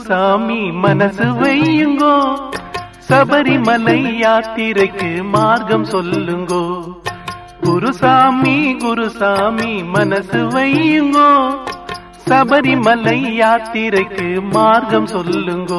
குருசாமி மனசு வையுங்கோ சபரிமலை யாத்திரைக்கு மார்க்கம் சொல்லுங்கோ குருசாமி குருசாமி மனசு வையுங்கோ சபரிமலை யாத்திரைக்கு மார்க்கம் சொல்லுங்கோ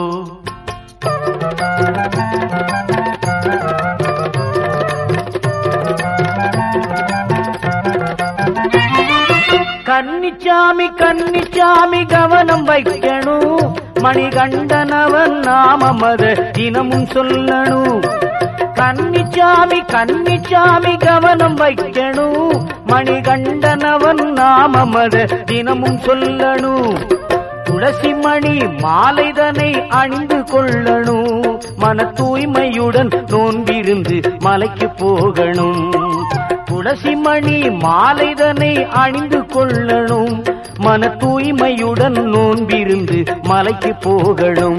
கன்னிச்சாமி கன்னிச்சாமி கவனம் வைக்கணும் மணிகண்டனவன் நாமம் அத தினமும் சொல்லணும் கன்னிச்சாமி கன்னிச்சாமி கவனம் வைக்கணும் மணிகண்டனவன் நாமம் அத தினமும் சொல்லணும் துளசி மணி மாலைதனை அணிந்து கொள்ளணும் மன தூய்மையுடன் நோன்பிருந்து மலைக்கு போகணும் துளசி மணி மாலைதனை அணிந்து கொள்ளணும் மன தூய்மையுடன் நோன்பிருந்து மலைக்கு போகணும்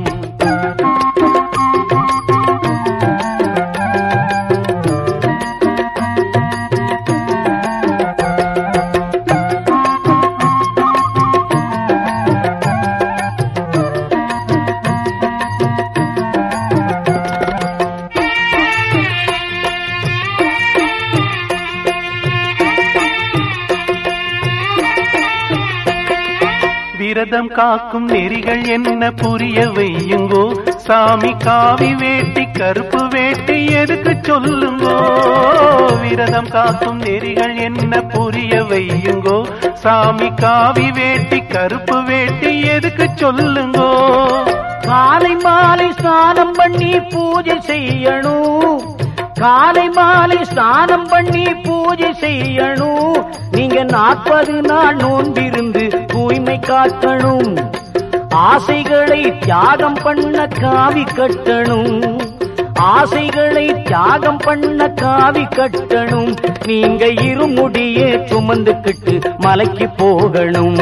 விரதம் காக்கும் நெறிகள் என்ன புரிய வையுங்கோ சாமி காவி வேட்டி கருப்பு வேட்டி எதுக்கு சொல்லுங்கோ விரதம் காக்கும் நெறிகள் என்ன புரிய வையுங்கோ சாமி காவி வேட்டி கருப்பு வேட்டி எதுக்கு சொல்லுங்கோ காலை மாலை ஸ்நானம் பண்ணி பூஜை செய்யணும் காலை மாலை ஸ்நானம் பண்ணி பூஜை செய்யணும் நீங்க நாற்பது நாள் நோன்பிருந்து தூய்மை காக்கணும் ஆசைகளை தியாகம் பண்ண காவி கட்டணும் ஆசைகளை தியாகம் பண்ண காவி கட்டணும் நீங்க இருமுடியே சுமந்துக்கிட்டு மலைக்கு போகணும்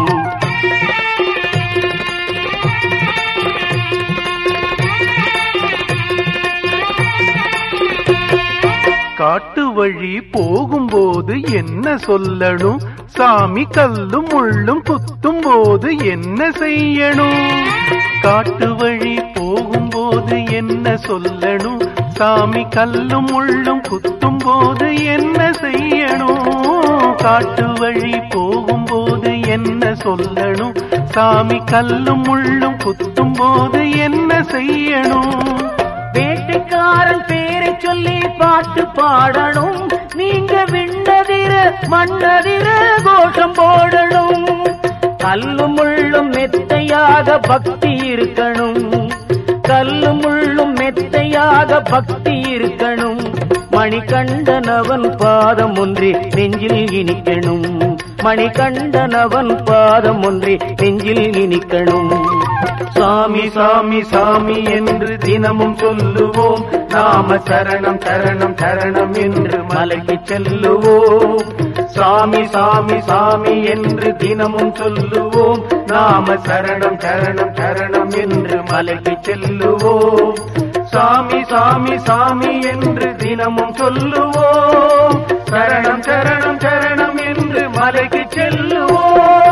காட்டு வழி போகும்போது என்ன சொல்லணும் சாமி கல்லும் முள்ளும் குத்தும் போது என்ன செய்யணும் காட்டு வழி போகும்போது என்ன சொல்லணும் சாமி கல்லும் முள்ளும் குத்தும் போது என்ன செய்யணும் காட்டு வழி போகும்போது என்ன சொல்லணும் சாமி கல்லும் முள்ளும் குத்தும் போது என்ன செய்யணும் வேட்டைக்காரன் பேரை சொல்லி பாட்டு பாடணும் நீங்க விண்ணதிர மண்ணதிர கோஷம் போடணும் கல்லும் முள்ளும் மெத்தையாக பக்தி இருக்கணும் கல்லும் முள்ளும் மெத்தையாக பக்தி இருக்கணும் மணிகண்டனவன் பாதம் ஒன்றி நெஞ்சில் இனிக்கணும் மணிகண்டனவன் பாதம் ஒன்றி நெஞ்சில் இனிக்கணும் சாமி சாமி சாமி என்று தினமும் சொல்லுவோம் நாம சரணம் சரணம் சரணம் என்று மலைக்கு செல்லுவோம் சாமி சாமி சாமி என்று தினமும் சொல்லுவோம் நாம சரணம் சரணம் சரணம் என்று மலைக்கு செல்லுவோம் சாமி சாமி சாமி என்று தினமும் சொல்லுவோம் சரணம் சரணம் சரணம் என்று மலைக்கு செல்லுவோம்